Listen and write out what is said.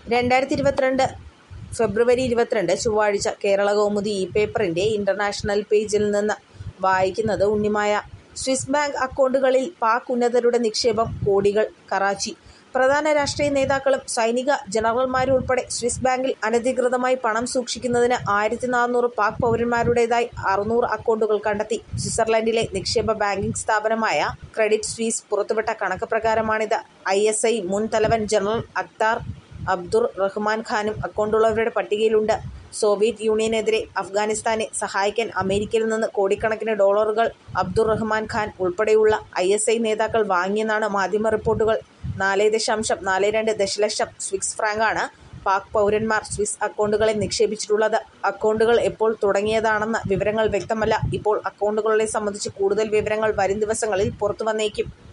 രണ്ടായിരത്തി ഇരുപത്തിരണ്ട് ഫെബ്രുവരി ഇരുപത്തിരണ്ട് ചൊവ്വാഴ്ച കേരള കൗമുദി ഇ പേപ്പറിൻ്റെ ഇൻ്റർനാഷണൽ പേജിൽ നിന്ന് വായിക്കുന്നത് ഉണ്ണിമായ സ്വിസ് ബാങ്ക് അക്കൗണ്ടുകളിൽ പാക് ഉന്നതരുടെ നിക്ഷേപം കോടികൾ കറാച്ചി പ്രധാന രാഷ്ട്രീയ നേതാക്കളും സൈനിക ജനറൽമാരും ഉൾപ്പെടെ സ്വിസ് ബാങ്കിൽ അനധികൃതമായി പണം സൂക്ഷിക്കുന്നതിന് ആയിരത്തി നാനൂറ് പാക് പൗരന്മാരുടേതായി അറുന്നൂറ് അക്കൗണ്ടുകൾ കണ്ടെത്തി സ്വിറ്റ്സർലൻഡിലെ നിക്ഷേപ ബാങ്കിംഗ് സ്ഥാപനമായ ക്രെഡിറ്റ് സ്വിസ് പുറത്തുവിട്ട കണക്ക് പ്രകാരമാണിത് ഐ എസ് ഐ മുൻ തലവൻ ജനറൽ അക്താർ അബ്ദുർ റഹ്മാൻ ഖാനും അക്കൗണ്ടുള്ളവരുടെ പട്ടികയിലുണ്ട് സോവിയറ്റ് യൂണിയനെതിരെ അഫ്ഗാനിസ്ഥാനെ സഹായിക്കാൻ അമേരിക്കയിൽ നിന്ന് കോടിക്കണക്കിന് ഡോളറുകൾ അബ്ദുർ റഹ്മാൻ ഖാൻ ഉൾപ്പെടെയുള്ള ഐ എസ് ഐ നേതാക്കൾ വാങ്ങിയെന്നാണ് മാധ്യമ റിപ്പോർട്ടുകൾ നാല് ദശാംശം നാല് രണ്ട് ദശലക്ഷം സ്വിസ് ഫ്രാങ്കാണ് പാക് പൗരന്മാർ സ്വിസ് അക്കൗണ്ടുകളിൽ നിക്ഷേപിച്ചിട്ടുള്ളത് അക്കൗണ്ടുകൾ എപ്പോൾ തുടങ്ങിയതാണെന്ന വിവരങ്ങൾ വ്യക്തമല്ല ഇപ്പോൾ അക്കൗണ്ടുകളെ സംബന്ധിച്ച് കൂടുതൽ വിവരങ്ങൾ വരും ദിവസങ്ങളിൽ പുറത്തുവന്നേക്കും